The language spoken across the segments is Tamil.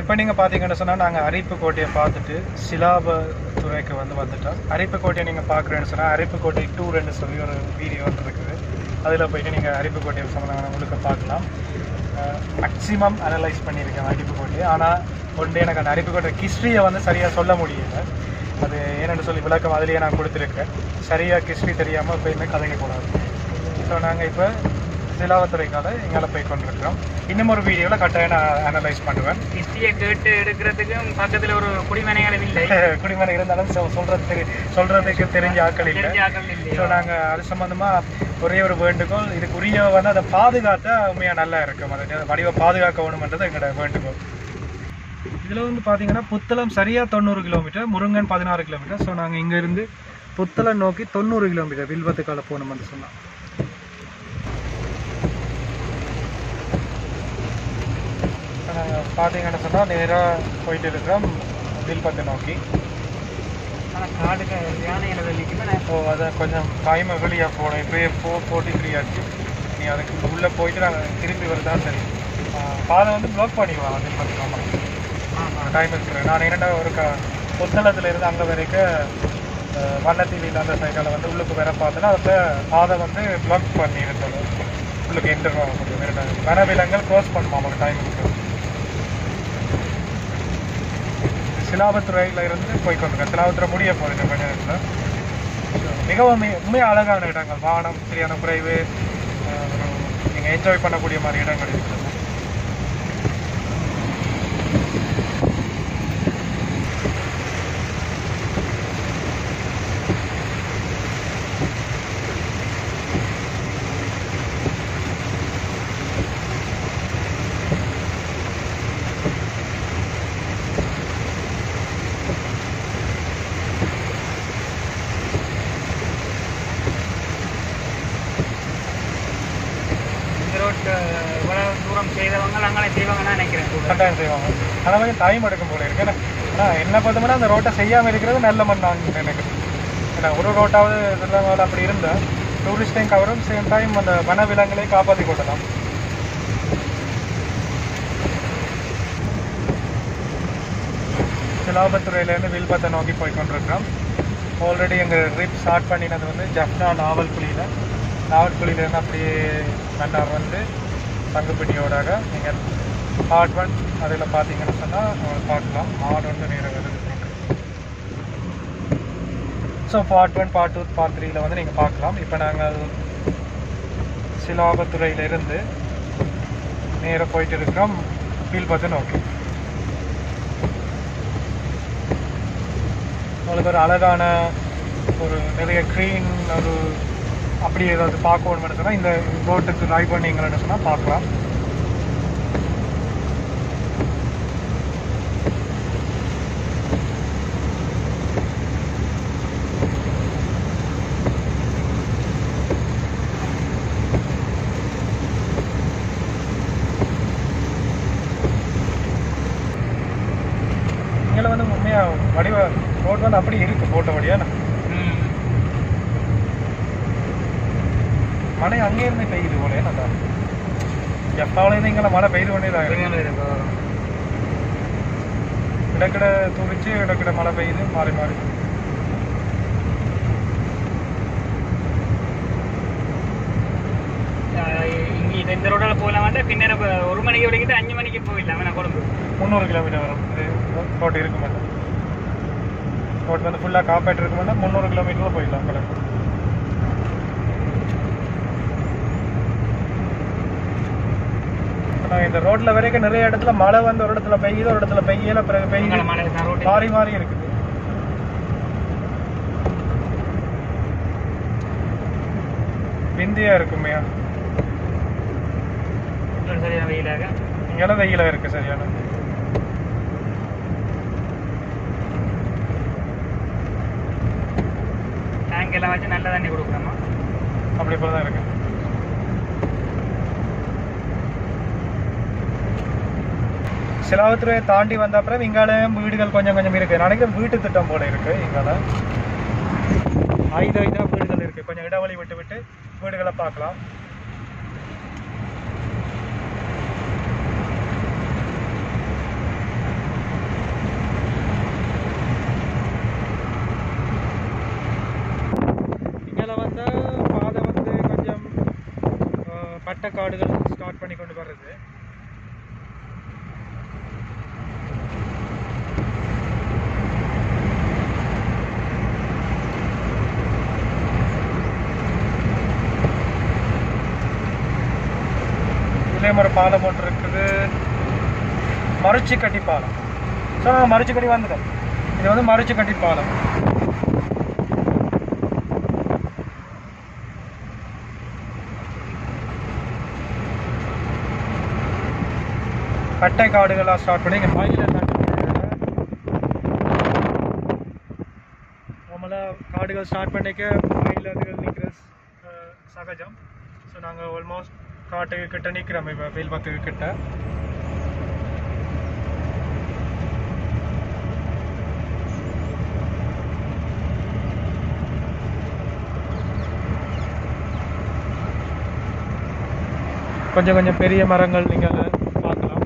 இப்போ நீங்கள் பார்த்தீங்கன்னு சொன்னால் நாங்கள் அரிப்புக்கோட்டையை பார்த்துட்டு சிலாபத்துறைக்கு வந்து வந்துட்டோம் அரிப்புக்கோட்டையை நீங்கள் பார்க்குறேன்னு சொன்னால் அரிப்புக்கோட்டை டூர்னு சொல்லி ஒரு வீடியோ வந்து இருக்குது அதில் போயிட்டு நீங்கள் அரிப்புக்கோட்டை சம்மந்தமான உங்களுக்கு பார்க்கலாம் மேக்ஸிமம் அனலைஸ் பண்ணியிருக்கேன் அரிப்புக்கோட்டையை ஆனால் ஒன்று எனக்கு அந்த அரிப்புக்கோட்டை ஹிஸ்ட்ரியை வந்து சரியாக சொல்ல முடியல அது ஏன்னு சொல்லி விளக்கம் அதுலேயே நான் கொடுத்துருக்கேன் சரியாக ஹிஸ்ட்ரி தெரியாமல் எப்பயுமே கதைக்கக்கூடாது ஸோ நாங்கள் இப்போ சிலாவத்துறைக்கால எங்களை போய் கொண்டிருக்கிறோம் இன்னும் ஒரு வீடியோவில் கட்டாயம் நான் அனலைஸ் பண்ணுவேன் ஹிஸ்டரியை கேட்டு எடுக்கிறதுக்கும் பக்கத்துல ஒரு குடிமனைகளும் இல்லை குடிமனை இருந்தாலும் சொ- சொல்றது தெரி சொல்றதுக்கு தெரிஞ்ச ஆட்கள் இல்லை தெரிஞ்ச ஆட்கள் இல்லையா? ஸோ நாங்கள் அது சம்மந்தமாக ஒரே ஒரு வேண்டுகோள் இதுக்குரிய வந்து அதை பாதுகாத்தா உண்மையாக நல்லா இருக்கும் அதை வடிவை பாதுகாக்க வேணுமென்றது எங்களோட வேண்டுகோள் இதில் வந்து பார்த்தீங்கன்னா புத்தளம் சரியாக தொண்ணூறு கிலோமீட்டர் முருங்கன் பதினாறு கிலோமீட்டர் ஸோ நாங்கள் இங்கேருந்து புத்தளம் நோக்கி தொண்ணூறு கிலோமீட்டர் வில்வத்துக்கால போகணும்னு சொன்னோம் இப்போ நாங்கள் பார்த்தீங்கன்னு சொன்னால் நேராக போயிட்டு இருக்கிறோம் வில்பத்தை நோக்கி ஆனா காடுக்கு யானைகளை வெளிக்குமே ஸோ அதை கொஞ்சம் டைமை வெளியாக போகணும் இப்போயே ஃபோர் ஃபோர்ட்டி த்ரீ ஆச்சு நீ அதுக்கு உள்ளே போயிட்டு நாங்கள் திரும்பி வருதா சரி ஆஹ் பாதை வந்து ப்ளாக் பண்ணிக்கலாம் அது பார்த்தீங்கன்னா டைம் இருக்கிறேன் நான் என்னடா ஒரு க புத்தளத்தில் இருந்து அங்கே வரைக்கும் வண்ணத்தீவியில் அந்த சைடில் வந்து உள்ளுக்கு வர பார்த்தேன்னா அதில் பாதை வந்து பிளாக் பண்ணி இருந்தது உள்ளுக்கு என்டர் ஆக முடியும் வேறு வனவிலங்கள் க்ளோஸ் பண்ணுமா அவங்க டைம் இருக்கு சிலாபத்துறையில் இருந்து போய் கொண்டிருக்கேன் சிலாபத்துறை முடிய போகிறேன் கொஞ்ச நேரத்தில் மிகவும் மி- உண்மையாக அழகான இடங்கள் வானம் சரியான குறைவு நீங்கள் என்ஜாய் பண்ணக்கூடிய மாதிரி இடங்கள் இருக்குது இந்த ரோட் இவ்வளவு தூரம் செய்தவங்க நாங்களே செய்வாங்கன்னு நினைக்கிறேன் கூட கட்டாயம் செய்வாங்க ஆனால் கொஞ்சம் டைம் எடுக்கும் போல இருக்கு ஆனால் என்ன பார்த்தோம்னா அந்த ரோட்டை செய்யாமல் இருக்கிறது நல்ல மண் நான் நினைக்கிறேன் ஏன்னா ஒரு ரோட்டாவது திருவண்ணாமலை அப்படி இருந்தால் டூரிஸ்டையும் கவரும் சேம் டைம் அந்த வனவிலங்களை காப்பாற்றி கொள்ளலாம் சிலாபத்துறையிலேருந்து வில்பத்தை நோக்கி போய் கொண்டிருக்கிறோம் ஆல்ரெடி எங்கள் ட்ரிப் ஸ்டார்ட் பண்ணினது வந்து ஜப்னா நாவல்குழியில் நாவல்குழியிலேருந்து அப்படியே மன்னார் வந்து தங்குப்பிடியோடாக நீங்கள் பார்ட் ஒன் அதில் பார்த்தீங்கன்னு சொன்னால் பார்க்கலாம் மாடு வந்து நேரம் வருது so part one part two part த்ரீல வந்து நீங்கள் பார்க்கலாம் இப்போ நாங்கள் சிலாபத்துறையிலிருந்து நேராக போயிட்டு இருக்கிறோம் வில்பத்தை நோக்கி உங்களுக்கு ஒரு அழகான ஒரு நிறைய க்ரீன் ஒரு அப்படி ஏதாவது பார்க்கணும்னு சொன்னால் இந்த போட்டுக்கு ட்ரை பண்ணீங்கன்னு சொன்னால் பார்க்கலாம் இங்கே வந்து உண்மையாக வடிவ ரோட் வந்து அப்படி இருக்கு போட்டபடியா ம். மழை அங்கே இருந்து பெய்யுது போல நல்லா எப்பாவிலேருந்து இங்கே மழை பெய்து கொண்டே தான் இருக்கு பெருமையான இருக்கு. இடக்கிட துடிச்சு இடக்கிட மழை பெய்யுது மாறி மாறி அஹ் இங்க இது இந்த ரோடால போகலாம் வேண்டாம் பின்னர் இப்ப ஒரு மணிக்கு வரைக்கும் அஞ்சு மணிக்கு போயிடலாம் வேணா கொழும்பு முந்நூறு கிலோமீட்டர் வரும் இது ரோட் இருக்க மாட்டோம் ரோட் வந்து ஃபுல்லாக காப்பாட்டு இருக்க மாட்டோம் முந்நூறு கிலோமீட்டரில் போயிடலாம் கிளம்பு நான் இந்த ரோட்ல வரைக்கும் நிறைய இடத்துல மழை வந்து ஒரு இடத்துல பெய்யுது ஒரு இடத்துல பெய்யல பிறகு பெய்யுது மங்கள மலை தான் ரோடு மாறி மாறி இருக்குது விந்தியா இருக்குமே சரியான வெயிலாக இங்கெல்லாம் வெயிலா இருக்கு சரியான டேங்க் எல்லாம் வச்சு நல்ல தண்ணி கொடுக்கணுமா அப்படி போல தான் இருக்கு சிலாவத்துறையை தாண்டி வந்த அப்புறம் இங்கால வீடுகள் கொஞ்சம் கொஞ்சம் இருக்கு நினைக்கிறேன் வீட்டு திட்டம் போல இருக்கு இங்கால ஐந்து ஐந்தா வீடுகள் இருக்கு கொஞ்சம் இடைவெளி விட்டு விட்டு வீடுகளை பார்க்கலாம் அட்டைக்காடுகள் ஸ்டார்ட் பண்ணி கொண்டு வர்றது இதுலேயும் ஒரு பாலம் ஒன்று இருக்குது மறுச்சிக்கட்டி பாலம் ஸோ நான் மறுச்சிக்கட்டி வந்துட்டேன் இது வந்து மறுச்சிக்கட்டி பாலம் அட்டை காடுகளாக ஸ்டார்ட் பண்ணி இங்கே மயில் எல்லாம் நம்மளாம் காடுகள் ஸ்டார்ட் பண்ணிக்க மயில் அதுகள் நிற்கிற சகஜம் ஸோ நாங்கள் ஆல்மோஸ்ட் காட்டுக்கு கிட்ட நிற்கிறோம் இப்போ வில்பத்துக்கு கிட்ட கொஞ்சம் கொஞ்சம் பெரிய மரங்கள் நீங்கள் பார்க்கலாம்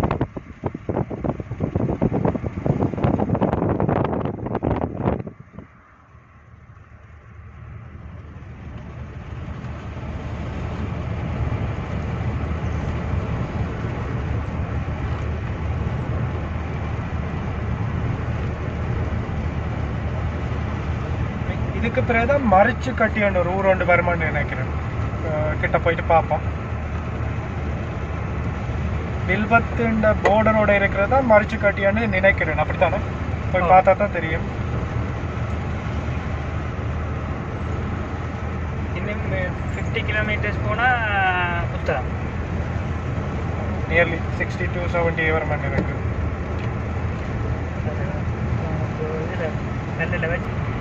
இதுக்கு பிறகுதான் மறிச்சு கட்டியாண்டு ஒரு ஊர் ஒன்று வருமான்னு நினைக்கிறேன் அஹ் கிட்ட போயிட்டு பார்ப்போம் வில்பத்துண்ட போர்டரோட இருக்கிறதா மறிச்சு கட்டியான்னு நினைக்கிறேன் அப்படித்தானே போய் ஆ. பார்த்தா தான் தெரியும் இன்னும் ஃபிஃப்டி கிலோமீட்டர்ஸ் போனால் புத்தகம் நியர்லி சிக்ஸ்டி டு செவன்ட்டி வருமான்னு இருக்கு இதில் நல்ல லெவல்